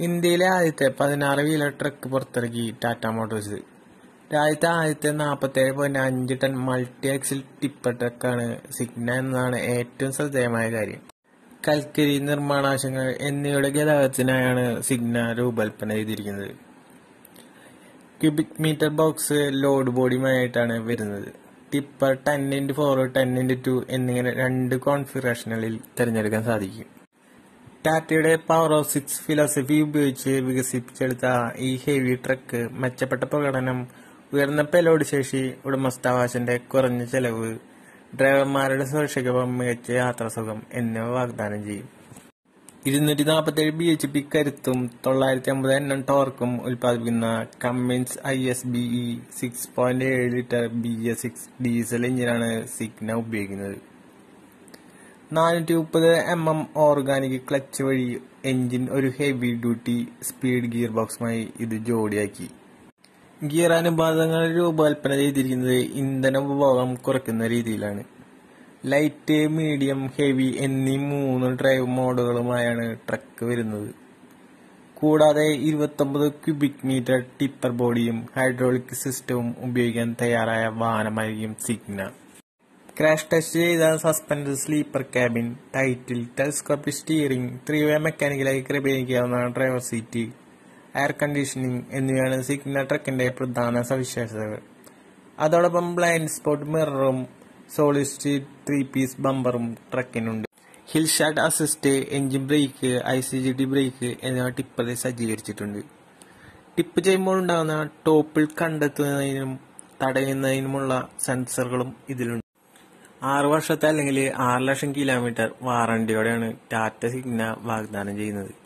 ഇന്ത്യയിലെ ആദ്യത്തെ പതിനാറ് വീലർ ട്രക്ക് പുറത്തിറക്കി ടാറ്റ മോട്ടോഴ്സ് രാജ്യത്തെ ആദ്യത്തെ നാൽപ്പത്തേഴ് പോയിന്റ് അഞ്ച് ടൺ മൾട്ടി ആക്സിൽ ടിപ്പർ ട്രക്കാണ് സിഗ്ന എന്നതാണ് ഏറ്റവും ശ്രദ്ധേയമായ കാര്യം കൽക്കരി നിർമ്മാണാശങ്ങൾ എന്നിവയുടെ ഗതാഗതത്തിനായാണ് സിഗ്ന രൂപകൽപ്പന ചെയ്തിരിക്കുന്നത് ക്യൂബിക് മീറ്റർ ബോക്സ് ലോഡ് ബോഡിയുമായിട്ടാണ് വരുന്നത് tipper ten into four ten into two എന്നിങ്ങനെ രണ്ട് കോൺഫിഗറേഷനുകളിൽ തിരഞ്ഞെടുക്കാൻ സാധിക്കും ടാറ്റയുടെ പവർ ഓഫ് സിക്സ് ഫിലോസഫി ഉപയോഗിച്ച് വികസിപ്പിച്ചെടുത്ത ഈ ഹെവി ട്രക്ക് മെച്ചപ്പെട്ട പ്രകടനം ഉയർന്ന പെലോഡ് ശേഷി ഉടമസ്ഥാവകാശന്റെ കുറഞ്ഞ ചെലവ് ഡ്രൈവർമാരുടെ സുരക്ഷയ്ക്കൊപ്പം മികച്ച യാത്രാസുഖം എന്നിവ വാഗ്ദാനം ചെയ്യും ഇരുന്നൂറ്റി നാൽപ്പത്തേഴ് ബി എച്ച് പി കരുത്തും തൊള്ളായിരത്തി അമ്പത് എണ്ണം ടോർക്കും ഉൽപ്പാദിപ്പിക്കുന്ന Cummins I S B E six point ഏഴ് litre B S six diesel എഞ്ചിനാണ് സിഗ്ന ഉപയോഗിക്കുന്നത് നാനൂറ്റി മുപ്പത് എം എം ഓർഗാനിക് ക്ലച്ച് വഴി എഞ്ചിൻ ഒരു ഹെവി ഡ്യൂട്ടി സ്പീഡ് ഗിയർ ബോക്സുമായി ഇത് ജോഡിയാക്കി ഗിയർ അനുപാതങ്ങൾ രൂപകൽപ്പന ചെയ്തിരിക്കുന്നത് ഇന്ധന ഉപഭോഗം കുറയ്ക്കുന്ന രീതിയിലാണ് ലൈറ്റ് മീഡിയം ഹെവി എന്നീ മൂന്ന് ഡ്രൈവ് മോഡുകളുമായാണ് ട്രക്ക് വരുന്നത് കൂടാതെ ഇരുപത്തൊമ്പത് ക്യൂബിക് മീറ്റർ ടിപ്പർ ബോഡിയും ഹൈഡ്രോളിക് സിസ്റ്റവും ഉപയോഗിക്കാൻ തയ്യാറായ വാഹനമായിരിക്കും സിഗ്ന ക്രാഷ് ടെസ്റ്റ് ചെയ്ത suspend sleeper cabin tilt telescopic steering three way മെക്കാനിക്കലായി ക്രമീകരിക്കാവുന്ന ഡ്രൈവർ സീറ്റ് എയർ കണ്ടീഷനിംഗ് എന്നിവയാണ് സിഗ്ന ട്രക്കിന്റെ പ്രധാന സവിശേഷതകൾ അതോടൊപ്പം ബ്ലൈൻഡ് സ്പോട്ട് മിററും സോളിഡ് സ്റ്റീറ്റ് ത്രീ പീസ് ബമ്പറും ട്രക്കിനുണ്ട് hill start assist engine brake I C G T brake എന്നിവ ടിപ്പറിൽ സജ്ജീകരിച്ചിട്ടുണ്ട് ടിപ്പ് ചെയ്യുമ്പോൾ ഉണ്ടാകുന്ന ടോപ്പിൽ കണ്ടെത്തുന്നതിനും തടയുന്നതിനുമുള്ള സെൻസറുകളും ഇതിലുണ്ട് ആറ് വർഷത്തെ അല്ലെങ്കിൽ ആറ് ലക്ഷം കിലോമീറ്റർ വാറണ്ടിയോടെയാണ് ടാറ്റ സിഗ്ന വാഗ്ദാനം ചെയ്യുന്നത്